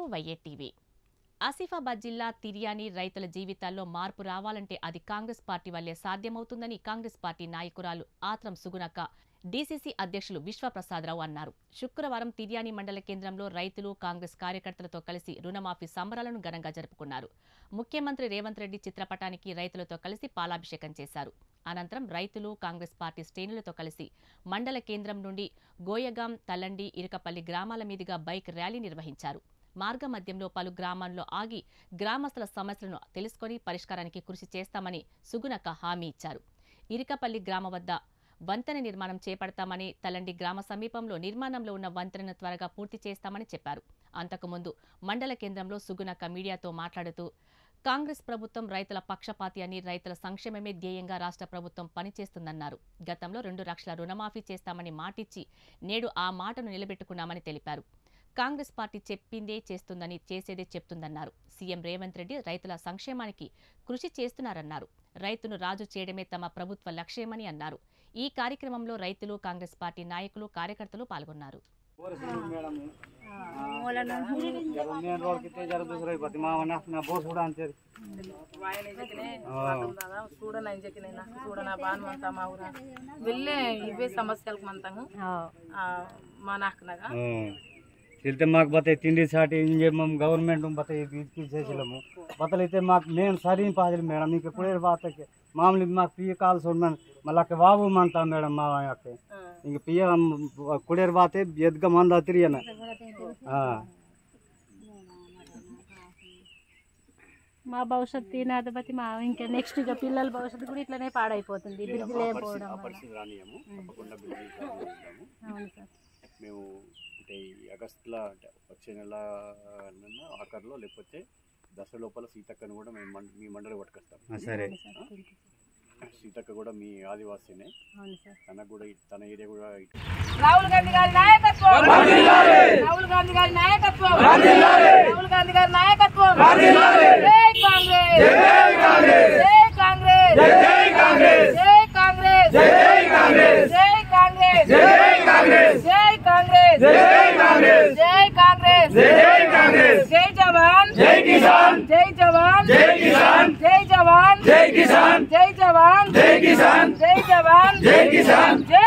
వైఏ TV Asifabad జిల్లా తిర్యాని రైతుల జీవితాల్లో మార్పు రావాలంటే అది కాంగ్రెస్ పార్టీ వల్లే సాధ్యమవుతుందని కాంగ్రెస్ పార్టీ నాయకురాలు ఆత్రం సుగుణక్క డీసీసీ అధ్యక్షులు విశ్వప్రసాదరావు అన్నారు శుక్రవారం తిర్యాని మండల కేంద్రంలో రైతులు కాంగ్రెస్ కార్యకర్తలతో కలిసి రుణమాఫీ సంబరాలను ఘనంగా జరుపుకున్నారు ముఖ్యమంత్రి రేవంత్ రెడ్డి చిత్రపటానికి రైతులతో కలిసి పాలాభిషేకం చేశారు అనంతరం రైతులు కాంగ్రెస్ పార్టీ శ్రేణులతో కలిసి మండల కేంద్రం నుండి గోయగాం తలండి ఇరకపల్లి గ్రామాల మీదుగా బైక్ ర్యాలీ నిర్వహించారు మార్గ మధ్యంలో పలు గ్రామాల్లో ఆగి గ్రామస్తుల సమస్యలను తెలుసుకొని పరిష్కారానికి కృషి చేస్తామని సుగుణక్క హామీ ఇచ్చారు ఇరికపల్లి గ్రామ వద్ద వంతెన నిర్మాణం చేపడతామని తలండి గ్రామ సమీపంలో నిర్మాణంలో ఉన్న వంతెనను త్వరగా పూర్తి చేస్తామని చెప్పారు అంతకుముందు మండల కేంద్రంలో సుగుణక్క మీడియాతో మాట్లాడుతూ కాంగ్రెస్ ప్రభుత్వం రైతుల పక్షపాతి అని రైతుల సంక్షేమమే ధ్యేయంగా రాష్ట్ర ప్రభుత్వం పనిచేస్తుందన్నారు గతంలో రెండు లక్షల రుణమాఫీ చేస్తామని మాటిచ్చి నేడు ఆ మాటను నిలబెట్టుకున్నామని తెలిపారు కాంగ్రెస్ పార్టీ చెప్పిందే చేస్తుందని చేసేదే చెప్తుందన్నారు సీఎం రేవంత్ రెడ్డి రైతుల సంక్షేమానికి కృషి చేస్తున్నారన్నారు రైతును రాజు చేయడమే తమ ప్రభుత్వ లక్ష్యమని అన్నారు ఈ కార్యక్రమంలో రైతులు కాంగ్రెస్ పార్టీ నాయకులు కార్యకర్తలు పాల్గొన్నారు मेन रोड कितने जरा दूसरे पति माँ ना ना बहुत उड़ा अंतर చూడన ఇంజకినైనా చూడన బాను అంతా మా ఊర వెళ్ళే ఇవే సమస్యలకు మంతాము మా నాకునగా తిరితే మాకు బతాయి తిండి సాటి ఇంజే మేము గవర్నమెంట్ బతాయి తీసేసాము బతలైతే మాకు మేము సరి పాదలు మేడం మీకు కుడే బాతకి మామూలు మాకు పియ్య కాల్సి ఉన్నాను మళ్ళీ బాబు మంతా మేడం మా యొక్క ఇంక పియ్య కుడేరు బాతే ఎద్దుగా మంద తిరిగిన మా భవిష్యత్తు ఈనాటి బట్టి మా ఇంకా నెక్స్ట్ ఇక పిల్లల భవిష్యత్తు కూడా ఇట్లనే పాడైపోతుంది బ్రిడ్జ్ లేకపోవడం వల్ల రానియము తప్పకుండా బిల్డింగ్ చేస్తాము అవును సార్ మేము అంటే ఈ ఆగస్టులో అంటే వచ్చే నెల నన్న ఆఖరిలో లేకపోతే దసరా లోపల సీతక్కను కూడా మేము మండ మీ మండలి పట్టుకొస్తాం సరే అవును sir thank you sir. Seethakka కూడా మీ ఆదివాసీనే అవును సార్ తనకు కూడా ఇ- తన ఏరియా కూడా ఇటు రాహుల్ గాంధీ గారి నాయకత్వం రాహుల్ గాంధీ గారి నాయకత్వం రాహుల్ గాంధీ గారి నాయకత్వం జై కాంగ్రెస్ జై కాంగ్రెస్ జై కాంగ్రెస్ జై కాంగ్రెస్ జై కాంగ్రెస్ జై కాంగ్రెస్ జై కాంగ్రెస్ జై కాంగ్రెస్ జై కాంగ్రెస్ జై కాంగ్రెస్ జై కాంగ్రెస్ జై కాంగ్రెస్ జై జవాన్ జై కిసాన్ జై జవాన్ జై కిసాన్ జై జవాన్ జై కిసాన్ జై జవాన్ జై కిసాన్ జై జవాన్ జై కిసాన్ జై